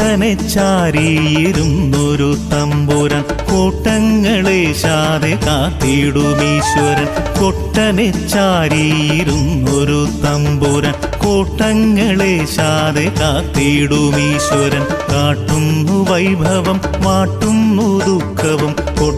കൊട്ടനെ ചാരിയിരുന്നൊരു തമ്പുരാൻ കോട്ടങ്ങളെ ശാതെ കാത്തിടുമീശ്വരൻ കൊട്ടനെ ചാരിയിരുന്നൊരു തമ്പുരാൻ കോട്ടങ്ങളെ ശാതെ കാത്തിടുമീശ്വരൻ കാട്ടുന്നു വൈഭവം വാട്ടുന്നു ദുഃഖവും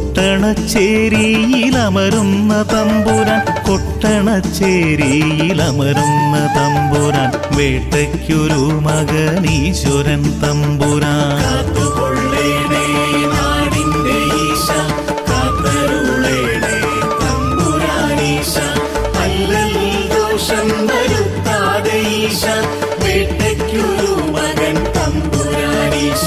കൊട്ടണച്ചേരിയിലമരുന്ന തമ്പുരാൻ കൊട്ടണച്ചേരിയിലമരുന്ന തമ്പുരാൻ വേട്ടയ്ക്കൊരു മകനീശ്വരൻ തമ്പുരാൻ കാത്തുകൊള്ളേണേ നാടിന്റെ ഈശ കാത്തരുളേണേ തമ്പുരാനീശ അല്ലൽ ദോഷം വരുത്താതെ ഈശ വേട്ടയ്ക്കൊരു മകൻ തമ്പുരാനീശ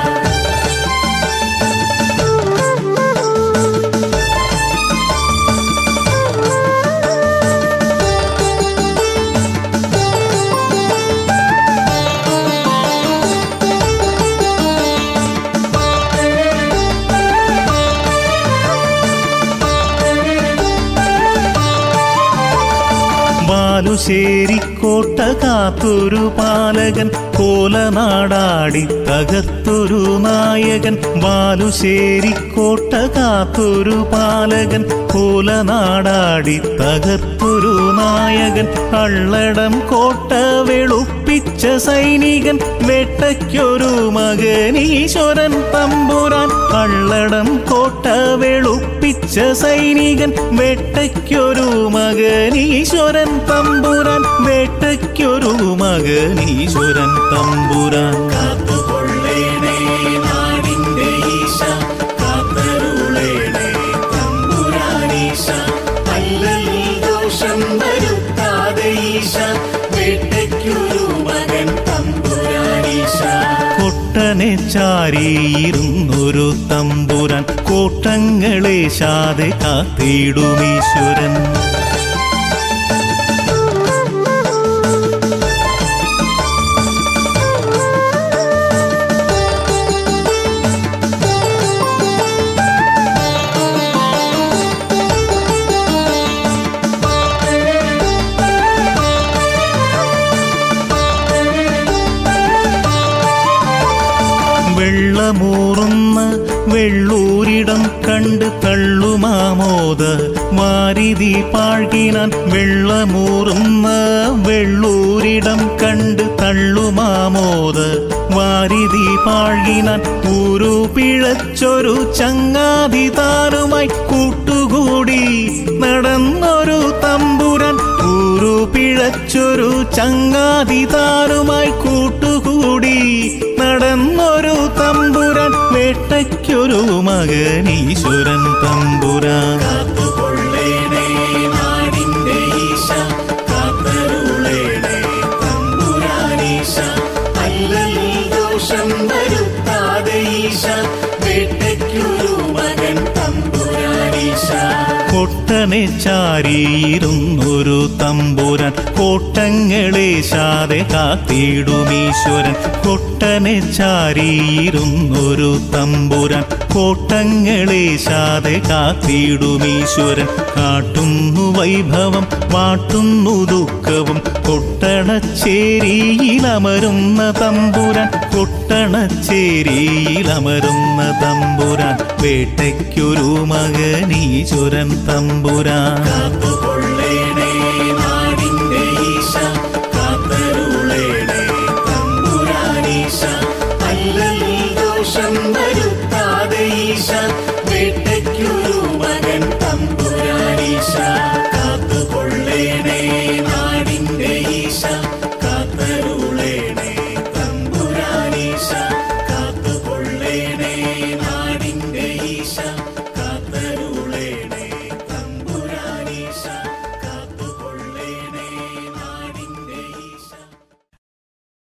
ബാലുശ്ശേരിക്കോട്ട കാത്തൊരു പാലകൻ കോലനാടാടി തകർത്തൊരു നായകൻ ബാലുശ്ശേരിക്കോട്ട കാത്തൊരു പാലകൻ കോലനാടാടി തകർത്തൊരു നായകൻ കള്ളടം കോട്ട വെളുപ്പിച്ച സൈനികൻ വേട്ടയ്ക്കൊരു മകനീശ്വരൻ തമ്പുരാൻ കള്ളടം കോട്ട വെളുപ്പിച്ച സൈനികൻ വേട്ടയ്ക്കൊരു മകനീശ്വരൻ തമ്പുരാൻ വേട്ടയ്ക്കൊരു മകനീശ്വരൻ തമ്പുരാൻ കാത്തുകൊള്ളേണേ നാടിന്റെ ഈശ കാത്തരുളേണേ തമ്പുരാനീശ അല്ലൽ ദോഷം വരുത്താതെ ഈശ വേട്ടയ്ക്കൊരു മകൻ തമ്പുരാനീശ കൊട്ടനെ ചാരിയിരുന്നൊരു തമ്പുരാൻ കോട്ടങ്ങളെ ശാതെ കാത്തിടുമീശ്വരൻ വെള്ളമൂറുന്ന വെള്ളൂരിടം കണ്ട് തള്ളുമാമോദ വാരിതി പാഴ്കിനാൻ വെള്ളമൂറുന്ന വെള്ളൂരിടം കണ്ട് തള്ളുമാമോദ വാരിതി പാഴ്കിനാൻ ഊരു പിഴച്ചൊരു ചങ്ങാതി താനുമായി കൂട്ടുകൂടി നടന്നൊരു തമ്പുരാൻ ഊരു പിഴച്ചൊരു ചങ്ങാതി താനുമായി കൂട്ടുകൂടി നടന്നൊരു തമ്പുരാൻ വേട്ടയ്ക്കൊരു മകനീശ്വരൻ തമ്പുരാൻ കാത്തുകൊള്ളേണേ നാടിന്റെ ഈശ കാത്തരുളേണേ തമ്പുരാനീശ അല്ലൽ ദോഷം വരുത്താതെ ഈശ വേട്ടയ്ക്കൊരു മകൻ തമ്പുരാനീശ കൊട്ടനെ ചാരിയിരുന്നൊരു തമ്പുരാൻ കോട്ടങ്ങളെ ശാതെ കാത്തിടുമീശ്വരൻ കൊട്ടനെ ചാരിയിരുന്നൊരു തമ്പുരാൻ കോട്ടങ്ങളെ ശാതെ കാത്തിടുമീശ്വരൻ കാട്ടുന്നു വൈഭവം വാട്ടുന്നു ദുഃഖവും കൊട്ടണച്ചേരിയിലമരുന്ന തമ്പുരാൻ കൊട്ടണച്ചേരിയിലമരുന്ന തമ്പുരാൻ വേട്ടയ്ക്കൊരു മകനീശ്വരൻ തമ്പുരാൻ കാത്തുകൊള്ളേണേ നാടിന്റെ ഈശ കാത്തരുളേണേ തമ്പുരാനീശ അല്ലൽ ദോഷം വരുത്താതെ ഈശ വേട്ടയ്ക്കൊരു മകൻ തമ്പുരാനീശ കാത്തുകൊള്ളേണേ നാടിന്റെ ഈശ കാത്തരുളേണേ തമ്പുരാനീശ